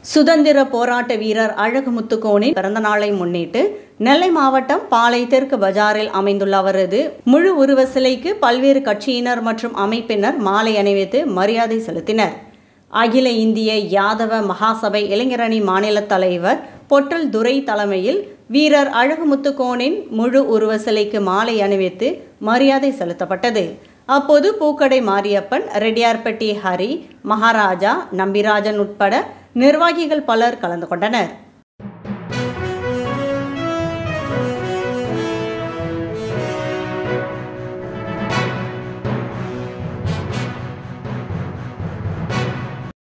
சுதந்திர போராட்ட வீரர் அழகு முத்துக்கோனின் பிறந்த நாளை முன்னிட்டு நெல்லை மாவட்டம் பாலை தெற்கு பஜாரில் அமைந்துள்ள அவரது முழு உருவ சிலைக்கு பல்வேறு கட்சியினர் மற்றும் அமைப்பினர் மாலை அணிவித்து மரியாதை செலுத்தினர் அகில இந்திய யாதவ மகாசபை இளைஞரணி மாநில தலைவர் பொட்டல் துரை தலைமையில் வீரர் அழகுமுத்துக்கோனின் முழு உருவ சிலைக்கு மாலை அணிவித்து மரியாதை செலுத்தப்பட்டது அப்போது பூக்கடை மாரியப்பன் ரெட்டியார்பட்டி ஹரி மகாராஜா நம்பிராஜன் உட்பட நிர்வாகிகள் பலர் கலந்து கொண்டனர்